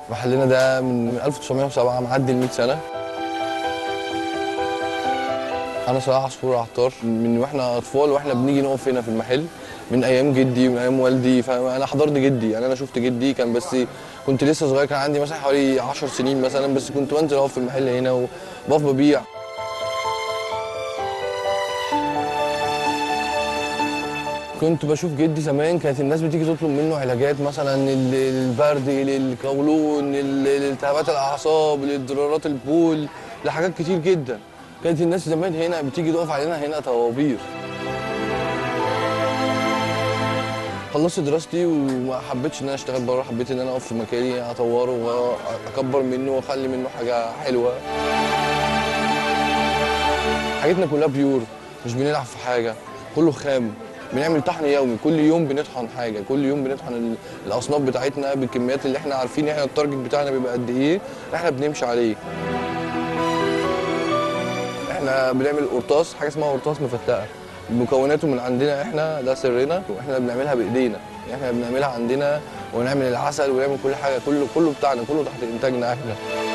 محلنا ده من 1907 معدي ال 100 سنه انا صلاح عصفور عطار من واحنا اطفال واحنا بنيجي نقف هنا في المحل من ايام جدي ومن ايام والدي فانا حضرت جدي يعني انا شفت جدي كان بس كنت لسه صغير كان عندي مثلا حوالي 10 سنين مثلا بس كنت بنزل اقف في المحل هنا وبقف ببيع كنت بشوف جدي زمان كانت الناس بتيجي تطلب منه علاجات مثلا ال- البرد للقولون ال- الالتهابات الاعصاب لاضطرارات البول لحاجات كتير جدا كانت الناس زمان هنا بتيجي تقف علينا هنا طوابير خلصت دراستي وما حبيتش ان انا اشتغل بره حبيت ان انا اقف في مكاني اطوره واكبر منه واخلي منه حاجه حلوه حاجتنا كلها بيور مش بنلعب في حاجه كله خام بنعمل طحن يومي كل يوم بنطحن حاجه كل يوم بنطحن ال- الاصناف بتاعتنا بالكميات اللي احنا عارفين احنا التارجت بتاعنا بيبقى قد ايه احنا بنمشي عليه احنا بنعمل قرطاس حاجه اسمها قرطاس مفتقه مكوناته من عندنا احنا ده سرنا واحنا بنعملها بايدينا احنا بنعملها عندنا ونعمل العسل ونعمل كل حاجه كله كله بتاعنا كله تحت انتاجنا احنا